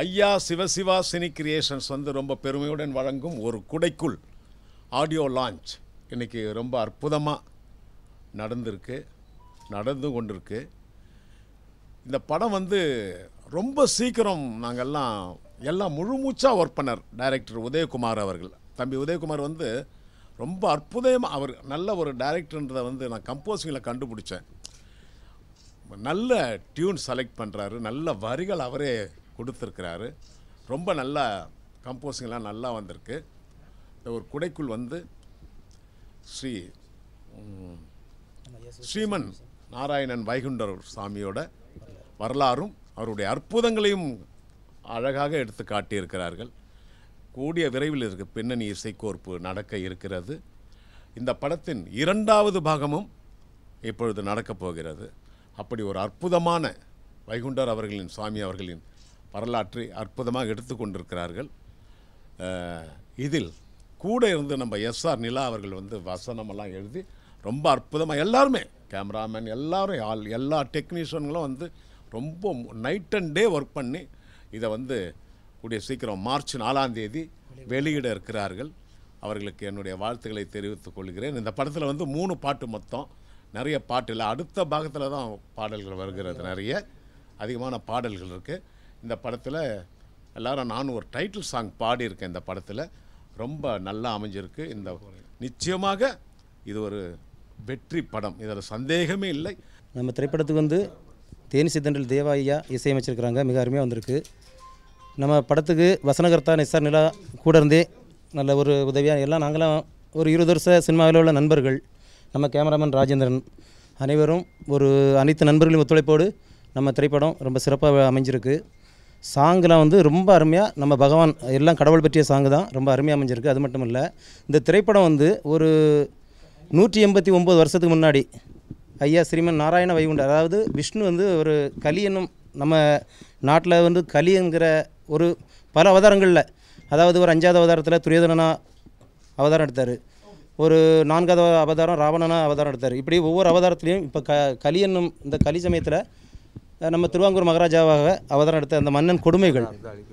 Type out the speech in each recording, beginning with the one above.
ஐயா சிவசிவா cine creations வந்து ரொம்ப பெருமையுடன் வழங்கும் ஒரு குடைக்குள் ஆடியோ லான்ச் இன்னைக்கு ரொம்ப அற்புதமாக நடந்திருக்கு நடந்து கொண்டிருக்கு இந்த படம் வந்து ரொம்ப சீக்கிரம் நாங்கள்லாம் எல்லாம் முழுமூச்சாக ஒர்க் பண்ணார் டைரக்டர் உதயகுமார் அவர்கள் தம்பி உதயகுமார் வந்து ரொம்ப அற்புதமாக அவர் நல்ல ஒரு டைரக்டர்ன்றதை வந்து நான் கம்போசிங்கில் கண்டுபிடிச்சேன் நல்ல டியூன் செலக்ட் பண்ணுறாரு நல்ல வரிகள் அவரே கொடுத்துருக்கிறாரு ரொம்ப நல்ல கம்போசிங்லாம் நல்லா வந்திருக்கு இந்த ஒரு குடைக்குள் வந்து ஸ்ரீ ம், ஸ்ரீமன் நாராயணன் வைகுண்டர் சாமியோட வரலாறும் அவருடைய அற்புதங்களையும் அழகாக எடுத்து காட்டியிருக்கிறார்கள் கூடிய விரைவில் இருக்க பின்னணி இசைக்கோர்ப்பு நடக்க இருக்கிறது இந்த படத்தின் இரண்டாவது பாகமும் இப்பொழுது நடக்கப் போகிறது அப்படி ஒரு அற்புதமான வைகுண்டர் அவர்களின் சுவாமி அவர்களின் வரலாற்றை அற்புதமாக எடுத்து கொண்டிருக்கிறார்கள் அஹ், இதில் கூட இருந்து நம்ம எஸ்ஆர் நிலா அவர்கள் வந்து வசனமெல்லாம் எழுதி ரொம்ப அற்புதமாக எல்லாருமே கேமராமேன் எல்லாரும் ஆல் எல்லா டெக்னீஷியன்களும் வந்து ரொம்ப நைட் அண்ட் டே ஒர்க் பண்ணி இதை வந்து கூடிய சீக்கிரம் மார்ச் நாலாம் தேதி வெளியிட இருக்கிறார்கள் அவர்களுக்கு என்னுடைய வாழ்த்துக்களை தெரிவித்துக் கொள்கிறேன் இந்த படத்தில் வந்து மூணு பாட்டு மொத்தம் நிறைய பாட்டு இல்லை அடுத்த பாகத்தில் தான் பாடல்கள் வருகிறது நிறைய அதிகமான பாடல்கள் இருக்குது இந்த படத்தில் எல்லாரும் நானும் ஒரு டைட்டில் சாங் பாடியிருக்கேன் இந்த படத்தில் ரொம்ப நல்லா அமைஞ்சிருக்கு இந்த நிச்சயமாக இது ஒரு வெற்றி படம் இதில் சந்தேகமே இல்லை நம்ம திரைப்படத்துக்கு வந்து தேனி சித்தண்டில் தேவா ஐயா இசையமைச்சிருக்கிறாங்க மிக அருமையாக வந்திருக்கு நம்ம படத்துக்கு வசனகர்த்தா நிசார் நிலா கூட இருந்தே நல்ல ஒரு உதவியாக எல்லாம் நாங்களாம் ஒரு இருபது வருஷ சினிமாவில் உள்ள நண்பர்கள் நம்ம கேமராமேன் ராஜேந்திரன் அனைவரும் ஒரு அனைத்து நண்பர்களின் ஒத்துழைப்போடு நம்ம திரைப்படம் ரொம்ப சிறப்பாக அமைஞ்சிருக்கு சாங்கெலாம் வந்து ரொம்ப அருமையாக நம்ம பகவான் எல்லாம் கடவுள் பற்றிய சாங்கு தான் ரொம்ப அருமையாக அமைஞ்சிருக்கு அது மட்டும் இல்லை இந்த திரைப்படம் வந்து ஒரு நூற்றி எண்பத்தி ஒம்பது வருஷத்துக்கு முன்னாடி ஐயா ஸ்ரீமன் நாராயண வைகுண்டர் அதாவது விஷ்ணு வந்து ஒரு கலி என்னும் நம்ம நாட்டில் வந்து கலி என்கிற ஒரு பல அவதாரங்களில் அதாவது ஒரு அஞ்சாவது அவதாரத்தில் துரியோதனனா அவதாரம் எடுத்தார் ஒரு நான்காவது அவதாரம் ராவணனா அவதாரம் எடுத்தார் இப்படி ஒவ்வொரு அவதாரத்துலேயும் இப்போ க கலி என்னும் இந்த கலி சமயத்தில் நம்ம திருவாங்கூர் மகாராஜாவாக அவதாரம் எடுத்த அந்த மன்னன் கொடுமைகள்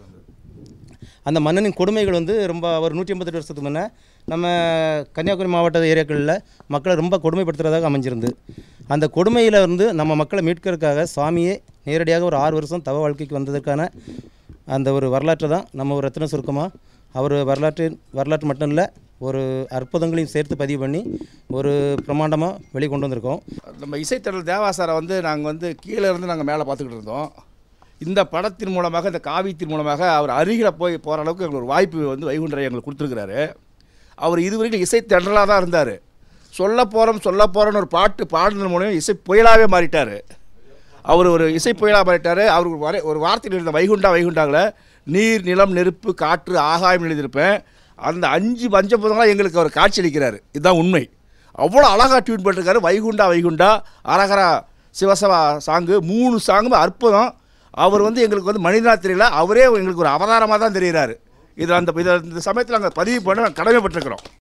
அந்த மன்னனின் கொடுமைகள் வந்து ரொம்ப ஒரு நூற்றி ஐம்பத்தெட்டு வருஷத்துக்கு முன்னே நம்ம கன்னியாகுமரி மாவட்ட ஏரியாக்களில் மக்களை ரொம்ப கொடுமைப்படுத்துறதாக அமைஞ்சிருந்து அந்த கொடுமையில் இருந்து நம்ம மக்களை மீட்கிறதுக்காக சுவாமியே நேரடியாக ஒரு ஆறு வருஷம் தவ வாழ்க்கைக்கு வந்ததற்கான அந்த ஒரு வரலாற்றை தான் நம்ம ஒரு ரத்தின சுருக்கமாக அவர் வரலாற்று வரலாற்று மட்டும் இல்லை ஒரு அற்புதங்களையும் சேர்த்து பதிவு பண்ணி ஒரு பிரமாண்டமாக வெளிக்கொண்டு வந்திருக்கோம் நம்ம இசைத்தடல் தேவாசாரை வந்து நாங்கள் வந்து கீழே இருந்து நாங்கள் மேலே பார்த்துக்கிட்டு இருந்தோம் இந்த படத்தின் மூலமாக இந்த காவியத்தின் மூலமாக அவர் அருகில் போய் போகிற அளவுக்கு எங்களுக்கு ஒரு வாய்ப்பு வந்து வைகுண்டரை எங்களுக்கு கொடுத்துருக்கிறாரு அவர் இதுவரைக்கும் இசைத்தடலாக தான் இருந்தார் சொல்ல போகிறோம் சொல்ல போகிறோன்னு ஒரு பாட்டு பாடுனது மூலம் இசை புயலாகவே மாறிட்டார் அவர் ஒரு இசை புயலாக மாறிட்டார் அவர் ஒரு வரை ஒரு வார்த்தையில் இருந்த வைகுண்டா வைகுண்டாவில் நீர் நிலம் நெருப்பு காற்று ஆகாயம் எழுதியிருப்பேன் அந்த அஞ்சு பஞ்சபூதங்களாக எங்களுக்கு அவர் காட்சியளிக்கிறார் இதுதான் உண்மை அவ்வளோ அழகாக டியூன் பண்ணிருக்காரு வைகுண்டா வைகுண்டா அரகரா சிவசவா சாங்கு மூணு சாங்குமே அற்புதம் அவர் வந்து எங்களுக்கு வந்து மனிதனா தெரியல அவரே எங்களுக்கு ஒரு அவதாரமாக தான் தெரிகிறாரு இதில் அந்த இதில் இந்த சமயத்தில் நாங்கள் பதிவு பண்ண கடமைப்பட்டிருக்கிறோம்